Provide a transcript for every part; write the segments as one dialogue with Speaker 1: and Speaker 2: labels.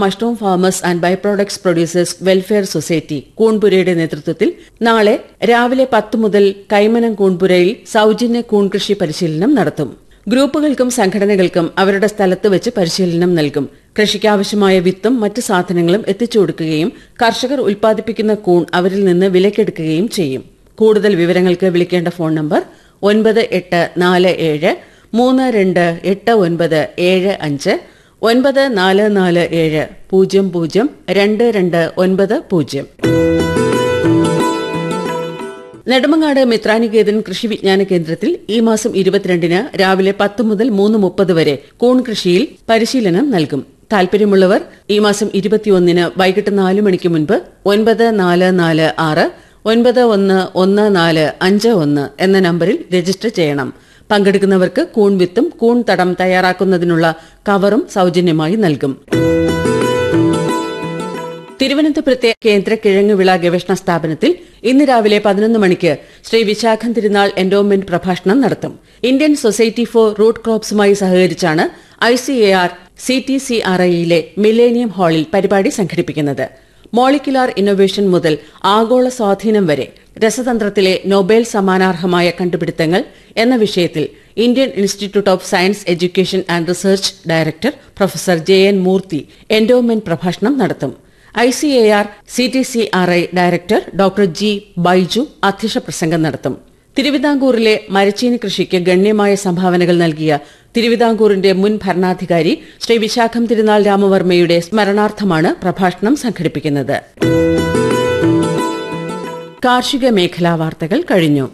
Speaker 1: mushroom farmers and by products producers welfare society കൂൺപുരയുടെ നേതൃത്വത്തിൽ നാളെ രാവിലെ പത്ത് മുതൽ കൈമനം കൂൺപുരയിൽ സൌജന്യ കൂൺ കൃഷി പരിശീലനം നടത്തും ഗ്രൂപ്പുകൾക്കും സംഘടനകൾക്കും അവരുടെ സ്ഥലത്ത് വെച്ച് പരിശീലനം നൽകും കൃഷിക്കാവശ്യമായ വിത്തും മറ്റ് സാധനങ്ങളും എത്തിച്ചു കൊടുക്കുകയും കർഷകർ ഉൽപ്പാദിപ്പിക്കുന്ന കൂൺ അവരിൽ നിന്ന് വിലക്കെടുക്കുകയും ചെയ്യും കൂടുതൽ വിവരങ്ങൾക്ക് വിളിക്കേണ്ട ഫോൺ നമ്പർ ഒൻപത് എട്ട് നാല് ഏഴ് മൂന്ന് രണ്ട് എട്ട് ഒൻപത് ഏഴ് അഞ്ച് ഒൻപത് നാല് നാല് ഏഴ് പൂജ്യം പൂജ്യം രണ്ട് രണ്ട് ഒൻപത് പൂജ്യം നെടുമങ്ങാട് മിത്രാനികേതൻ കൃഷി വിജ്ഞാന കേന്ദ്രത്തിൽ ഈ മാസം ഇരുപത്തിരണ്ടിന് രാവിലെ പത്ത് മുതൽ മൂന്ന് മുപ്പത് വരെ കൂൺ കൃഷിയിൽ പരിശീലനം നൽകും താൽപര്യമുള്ളവർ ഈ മാസം ഇരുപത്തിയൊന്നിന് വൈകിട്ട് നാല് മണിക്ക് മുൻപ് ഒൻപത് നാല് നാല് ആറ് ഒൻപത് ഒന്ന് ഒന്ന് നാല് അഞ്ച് ഒന്ന് എന്ന നമ്പറിൽ രജിസ്റ്റർ ചെയ്യണം പങ്കെടുക്കുന്നവർക്ക് കൂൺ വിത്തും കൂൺ തടം തയ്യാറാക്കുന്നതിനുള്ള കവറും സൌജന്യമായി നൽകും തിരുവനന്തപുരത്തെ കേന്ദ്ര കിഴങ്ങുവിള ഗവേഷണ സ്ഥാപനത്തിൽ ഇന്ന് രാവിലെ പതിനൊന്ന് മണിക്ക് ശ്രീ വിശാഖം തിരുനാൾ എൻഡോമെന്റ് പ്രഭാഷണം നടത്തും ഇന്ത്യൻ സൊസൈറ്റി ഫോർ റൂട്ട് ക്രോപ്സുമായി സഹകരിച്ചാണ് I C A R C T C R ഐയിലെ മില്ലേനിയം ഹാളിൽ പരിപാടി സംഘടിപ്പിക്കുന്നത് മോളിക്കുലാർ ഇന്നൊവേഷൻ മുതൽ ആഗോള സ്വാധീനം വരെ രസതന്ത്രത്തിലെ നൊബേൽ സമ്മാനാർഹമായ കണ്ടുപിടുത്തങ്ങൾ എന്ന വിഷയത്തിൽ Indian institute of science education and research director professor J N Murthy endowment പ്രഭാഷണം നടത്തും I C A R C T C R I director doctor G Baiju അധ്യക്ഷ പ്രസംഗം നടത്തും തിരുവിതാംകൂറിലെ മരച്ചീനി കൃഷിക്ക് ഗണ്യമായ സംഭാവനകൾ നൽകിയ തിരുവിതാംകൂറിന്റെ മുൻ ഭരണാധികാരി ശ്രീ വിശാഖം തിരുനാൾ രാമവർമ്മയുടെ സ്മരണാർത്ഥമാണ് പ്രഭാഷണം സംഘടിപ്പിക്കുന്നത് കാർഷിക മേഖലാ വാർത്തകൾ കഴിഞ്ഞു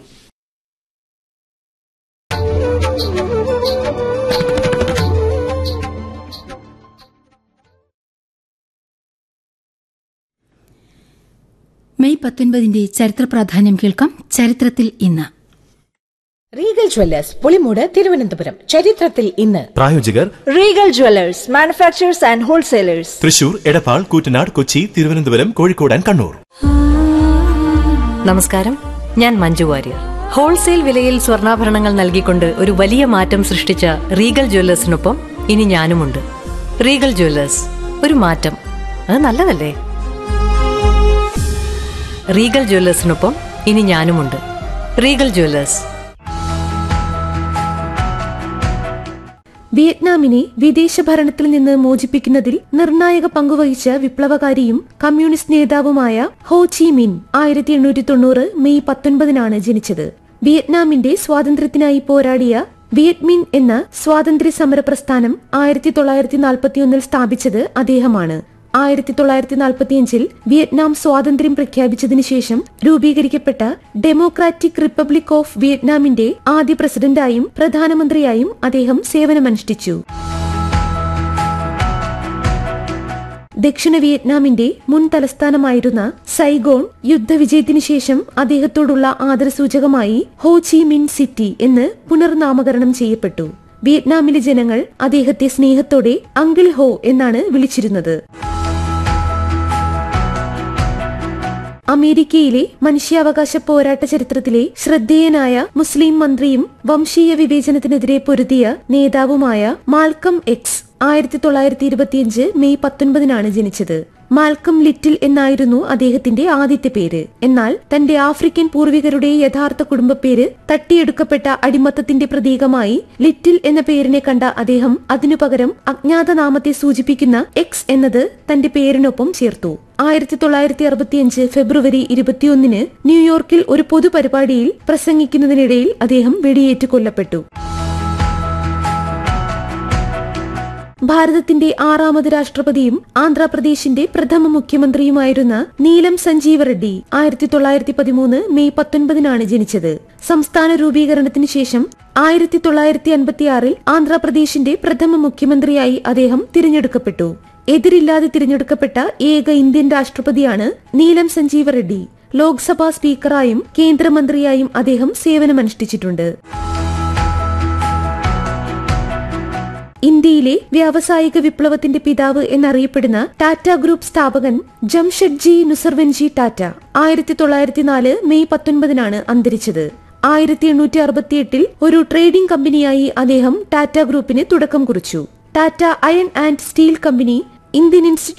Speaker 2: മെയ് പത്തൊൻപതിന്റെ ചരിത്ര പ്രാധാന്യം കേൾക്കാം ചരിത്രത്തിൽ ഇന്ന്
Speaker 3: റീഗൽ ജ്വല്ലേഴ്സ് പുളിമൂട് തിരുവനന്തപുരം ചരിത്രത്തിൽ ഇന്ന്
Speaker 4: പ്രായോജകർ
Speaker 5: Regal jewellers manufacturers and wholesalers
Speaker 4: Thrissur Edappal Koottanad Kochi Thiruvananthapuram Kozhikode and Kannur
Speaker 6: നമസ്കാരം ഞാൻ മഞ്ജു വാര്യർ ഹോൾസെയിൽ വിലയിൽ സ്വർണ്ണാഭരണങ്ങൾ നൽകിക്കൊണ്ട് ഒരു വലിയ മാറ്റം സൃഷ്ടിച്ച റീഗൽ ജ്വല്ലേഴ്സിനൊപ്പം ഇനി ഞാനുമുണ്ട് റീഗൽ ജ്വല്ലേഴ്സ് ഒരു മാറ്റം അത് നല്ലതല്ലേ റീഗൽ ജ്വല്ലേഴ്സിനൊപ്പം ഇനി ഞാനുമുണ്ട് റീഗൽ ജ്വല്ലേഴ്സ്
Speaker 7: വിയറ്റ്നാമിനെ വിദേശ ഭരണത്തിൽ നിന്ന് മോചിപ്പിക്കുന്നതിൽ നിർണായക പങ്കുവഹിച്ച വിപ്ലവകാരിയും കമ്മ്യൂണിസ്റ്റ് നേതാവുമായ ഹോ ചി മിൻ ആയിരത്തി എണ്ണൂറ്റി തൊണ്ണൂറ് മെയ് പത്തൊൻപതിനാണ് ജനിച്ചത് വിയറ്റ്നാമിന്റെ സ്വാതന്ത്ര്യത്തിനായി പോരാടിയ വിയറ്റ്മിൻ എന്ന സ്വാതന്ത്ര്യ സമര പ്രസ്ഥാനം ആയിരത്തി തൊള്ളായിരത്തി നാൽപ്പത്തിയൊന്നിൽ സ്ഥാപിച്ചത് അദ്ദേഹമാണ് ആയിരത്തി തൊള്ളായിരത്തി നാൽപ്പത്തിയഞ്ചിൽ വിയറ്റ്നാം സ്വാതന്ത്ര്യം പ്രഖ്യാപിച്ചതിനു ശേഷം രൂപീകരിക്കപ്പെട്ട ഡെമോക്രാറ്റിക് റിപ്പബ്ലിക് ഓഫ് വിയറ്റ്നാമിന്റെ ആദ്യ പ്രസിഡന്റായും പ്രധാനമന്ത്രിയായും അദ്ദേഹം സേവനമനുഷ്ഠിച്ചു ദക്ഷിണ വിയറ്റ്നാമിന്റെ മുൻ തലസ്ഥാനമായിരുന്ന സൈഗോൺ യുദ്ധവിജയത്തിനു ശേഷം അദ്ദേഹത്തോടുള്ള ആദരസൂചകമായി ഹോ ചി മിൻ സിറ്റി എന്ന് പുനർനാമകരണം ചെയ്യപ്പെട്ടു വിയറ്റ്നാമിലെ ജനങ്ങൾ അദ്ദേഹത്തെ സ്നേഹത്തോടെ അങ്കിൾ ഹോ എന്നാണ് വിളിച്ചിരുന്നത് അമേരിക്കയിലെ മനുഷ്യാവകാശ പോരാട്ട ചരിത്രത്തിലെ ശ്രദ്ധേയനായ മുസ്ലിം മന്ത്രിയും വംശീയ വിവേചനത്തിനെതിരെ പൊരുതിയ നേതാവുമായ മാൽക്കം എക്സ് ആയിരത്തി തൊള്ളായിരത്തി ഇരുപത്തിയഞ്ച് മെയ് പത്തൊൻപതിനാണ് ജനിച്ചത് മാൽക്കം ലിറ്റിൽ എന്നായിരുന്നു അദ്ദേഹത്തിന്റെ ആദ്യത്തെ പേര് എന്നാൽ തന്റെ ആഫ്രിക്കൻ പൂർവികരുടെ യഥാർത്ഥ കുടുംബപ്പേര് തട്ടിയെടുക്കപ്പെട്ട അടിമത്തത്തിന്റെ പ്രതീകമായി ലിറ്റിൽ എന്ന പേരിനെ കണ്ട അദ്ദേഹം അതിനു പകരം അജ്ഞാത നാമത്തെ സൂചിപ്പിക്കുന്ന എക്സ് എന്നത് തന്റെ പേരിനൊപ്പം ചേർത്തു ആയിരത്തി തൊള്ളായിരത്തി അറുപത്തിയഞ്ച് ഫെബ്രുവരി ഇരുപത്തിയൊന്നിന് ന്യൂയോർക്കിൽ ഒരു പൊതുപരിപാടിയിൽ പ്രസംഗിക്കുന്നതിനിടയിൽ അദ്ദേഹം വെടിയേറ്റ് കൊല്ലപ്പെട്ടു ഭാരതത്തിന്റെ ആറാമത് രാഷ്ട്രപതിയും ആന്ധ്രാപ്രദേശിന്റെ പ്രഥമ മുഖ്യമന്ത്രിയുമായിരുന്ന നീലം സഞ്ജീവ റെഡ്ഡി ആയിരത്തി തൊള്ളായിരത്തി പതിമൂന്ന് മെയ് പത്തൊൻപതിനാണ് ജനിച്ചത് സംസ്ഥാന രൂപീകരണത്തിന് ശേഷം ആയിരത്തി തൊള്ളായിരത്തി അൻപത്തിയാറിൽ ആന്ധ്രാപ്രദേശിന്റെ പ്രഥമ മുഖ്യമന്ത്രിയായി അദ്ദേഹം തിരഞ്ഞെടുക്കപ്പെട്ടു എതിരില്ലാതെ തിരഞ്ഞെടുക്കപ്പെട്ട ഏക ഇന്ത്യൻ രാഷ്ട്രപതിയാണ് നീലം സഞ്ജീവ റെഡ്ഡി ലോക്സഭാ സ്പീക്കറായും കേന്ദ്രമന്ത്രിയായും അദ്ദേഹം സേവനമനുഷ്ഠിച്ചിട്ടുണ്ട് ഇന്ത്യയിലെ വ്യാവസായിക വിപ്ലവത്തിന്റെ പിതാവ് എന്നറിയപ്പെടുന്ന ടാറ്റ ഗ്രൂപ്പ് സ്ഥാപകൻ ജംഷഡ്ജി നുസർവൻജി ടാറ്റ ആയിരത്തി തൊള്ളായിരത്തി നാല് മെയ് പത്തൊൻപതിനാണ് അന്തരിച്ചത് ആയിരത്തി എണ്ണൂറ്റി അറുപത്തിയെട്ടിൽ ഒരു ട്രേഡിംഗ് കമ്പനിയായി അദ്ദേഹം ടാറ്റ ഗ്രൂപ്പിന് തുടക്കം കുറിച്ചു Tata iron and steel company Indian institute